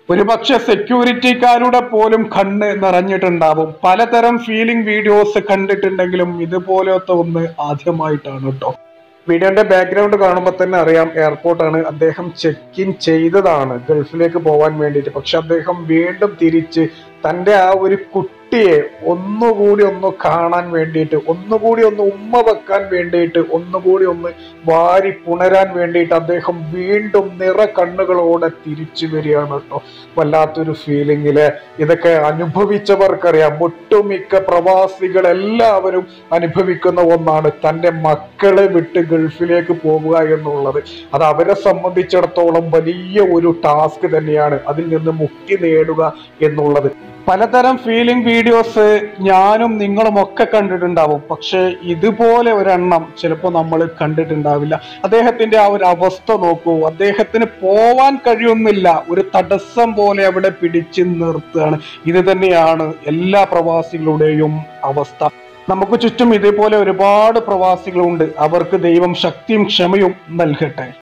ഒരുപക്ഷെ സെക്യൂരിറ്റിക്കാരുടെ പോലും കണ്ണ് നിറഞ്ഞിട്ടുണ്ടാവും പലതരം ഫീലിംഗ് വീഡിയോസ് കണ്ടിട്ടുണ്ടെങ്കിലും ഇതുപോലത്തെ ഒന്ന് ആദ്യമായിട്ടാണ് കേട്ടോ വീഡിയോന്റെ ബാക്ക്ഗ്രൗണ്ട് കാണുമ്പോൾ തന്നെ അറിയാം എയർപോർട്ടാണ് അദ്ദേഹം ചെക്ക് ഇൻ ചെയ്തതാണ് ഗൾഫിലേക്ക് പോകാൻ വേണ്ടിയിട്ട് പക്ഷെ അദ്ദേഹം വീണ്ടും തിരിച്ച് തന്റെ ആ ഒരു കുട്ടിയെ ഒന്നുകൂടി ഒന്ന് കാണാൻ വേണ്ടിയിട്ട് ഒന്നുകൂടി ഒന്ന് ഉമ്മ വെക്കാൻ വേണ്ടിയിട്ട് ഒന്നുകൂടി ഒന്ന് വാരി പുണരാൻ വേണ്ടിയിട്ട് അദ്ദേഹം വീണ്ടും നിറ കണ്ണുകളോടെ തിരിച്ചു വരികയാണ് കേട്ടോ വല്ലാത്തൊരു ഫീലിങ്ങില് ഇതൊക്കെ അനുഭവിച്ചവർക്കറിയാം ഒട്ടുമിക്ക പ്രവാസികൾ എല്ലാവരും അനുഭവിക്കുന്ന ഒന്നാണ് തന്റെ മക്കളെ വിട്ട് ഗൾഫിലേക്ക് പോവുക എന്നുള്ളത് അത് അവരെ സംബന്ധിച്ചിടത്തോളം വലിയ ഒരു ടാസ്ക് തന്നെയാണ് അതിൽ നിന്ന് മുക്തി നേടുക എന്നുള്ളത് പലതരം ഫീലിംഗ് വീഡിയോസ് ഞാനും നിങ്ങളും ഒക്കെ കണ്ടിട്ടുണ്ടാവും പക്ഷെ ഇതുപോലെ ഒരെണ്ണം ചിലപ്പോൾ നമ്മൾ കണ്ടിട്ടുണ്ടാവില്ല അദ്ദേഹത്തിന്റെ ആ ഒരു അവസ്ഥ നോക്കൂ അദ്ദേഹത്തിന് പോവാൻ കഴിയുന്നില്ല ഒരു തടസ്സം പോലെ അവിടെ പിടിച്ചു നിർത്തുകയാണ് ഇത് തന്നെയാണ് എല്ലാ പ്രവാസികളുടെയും അവസ്ഥ നമുക്ക് ചുറ്റും ഇതേപോലെ ഒരുപാട് പ്രവാസികളുണ്ട് അവർക്ക് ദൈവം ശക്തിയും ക്ഷമയും നൽകട്ടെ